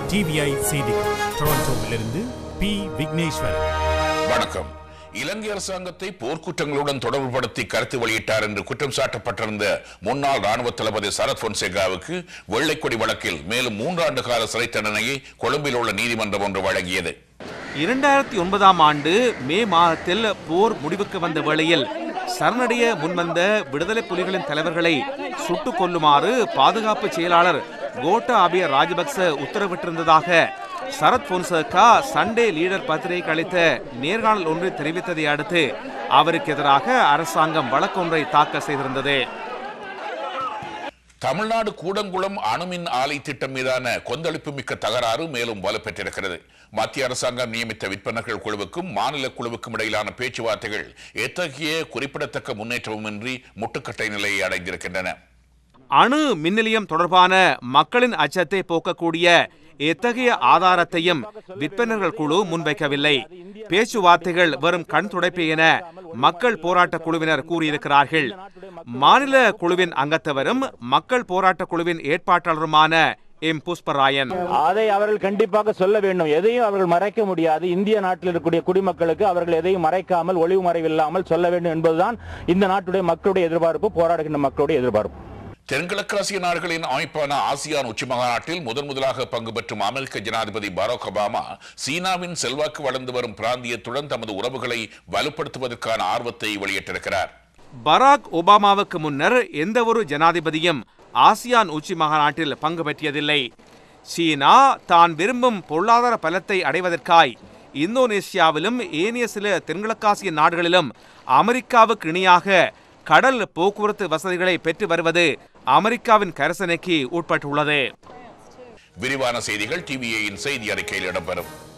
TVI செய்திகள் டொரண்டோவிலிருந்து B Vigneswaran வணக்கம் இலங்கை அரசாங்கத்தை போர்க்குற்றங்களுடன் தொடர்புபடுத்தி கருத்து வெளியிட்டார் என்று குற்றம் சாட்டப்பட்டிருந்த முன்னாள் ராணுவ தளபதி சரத் பொன்சேகாவுக்கு வெள்ளைக்கொடி வழக்கில் மேலும் மூன்றாண்டு கால சிறை தண்டனையை கொழும்பில் உள்ள நீதிமன்றம் ஒன்று வழங்கியது இரண்டாயிரத்தி ஒன்பதாம் ஆண்டு மே மாதத்தில் போர் முடிவுக்கு வந்த வேளையில் சரணடைய முன்வந்த விடுதலை புலிகளின் தலைவர்களை சுட்டுக் கொல்லுமாறு பாதுகாப்பு செயலாளர் கோட்டா அபிய ராஜபக்ச உத்தரவிட்டிருந்ததாக சரத் பொன்சேகா சண்டே லீடர் பத்திரிகை அளித்த நேர்காணல் ஒன்றில் தெரிவித்ததை அடுத்து அவருக்கு எதிராக அரசாங்கம் வழக்கொன்றை தாக்கல் செய்திருந்தது தமிழ்நாடு கூடங்குளம் அணுமின் ஆலை திட்டம் மீதான கொந்தளிப்பு மிக்க தகராறு மேலும் வலுப்பெற்றிருக்கிறது மத்திய அரசாங்கம் நியமித்த விற்பனர்கள் குழுவுக்கும் மாநில குழுவுக்கும் இடையிலான பேச்சுவார்த்தைகள் எத்தகைய குறிப்பிடத்தக்க முன்னேற்றமுமின்றி முட்டுக்கட்டை நிலையை அடைந்திருக்கின்றன அணு மின் நிலையம் தொடர்பான மக்களின் அச்சத்தை போக்கக்கூடிய எத்தகைய ஆதாரத்தையும் விற்பனர்கள் குழு முன்வைக்கவில்லை பேச்சுவார்த்தைகள் வெறும் கண் துடைப்பு என மக்கள் போராட்ட குழுவினர் கூறியிருக்கிறார்கள் மாநில குழுவின் அங்கத்தவரும் மக்கள் போராட்ட குழுவின் ஏற்பாட்டாளருமான எம் புஷ்பராயன் அதை அவர்கள் கண்டிப்பாக சொல்ல வேண்டும் எதையும் அவர்கள் மறைக்க முடியாது இந்திய நாட்டில் இருக்கக்கூடிய குடிமக்களுக்கு அவர்கள் எதையும் மறைக்காமல் ஒளிவு மறைவில்லாமல் சொல்ல வேண்டும் என்பதுதான் இந்த நாட்டுடைய மக்களுடைய எதிர்பார்ப்பு போராடுகின்ற மக்களுடைய எதிர்பார்ப்பு தென்கிழக்காசிய நாடுகளின் அமைப்பான ஆசியான் உச்சி மாநாட்டில் முதன் முதலாக பங்கு பெற்றும் அமெரிக்க ஜனாதிபதி பராக் ஒபாமா சீனாவின் செல்வாக்கு வளர்ந்து வரும் பிராந்தியத்துடன் தமது உறவுகளை வலுப்படுத்துவதற்கான ஆர்வத்தை வெளியிட்டிருக்கிறார் பராக் ஒபாமாவுக்கு முன்னர் எந்த ஒரு ஜனாதிபதியும் ஆசியான் உச்சி மாநாட்டில் பங்கு பெற்றியதில்லை சீனா தான் விரும்பும் பொருளாதார பலத்தை அடைவதற்காய் இந்தோனேசியாவிலும் ஏனைய சில தென்கிழக்காசிய நாடுகளிலும் அமெரிக்காவுக்கு இணையாக கடல் போக்குவரத்து வசதிகளை பெற்று வருவது அமெரிக்காவின் கரசனைக்கு உட்பட்டுள்ளது விரிவான செய்திகள் டிவிஏயின் செய்தி அறிக்கையில் இடம்பெறும்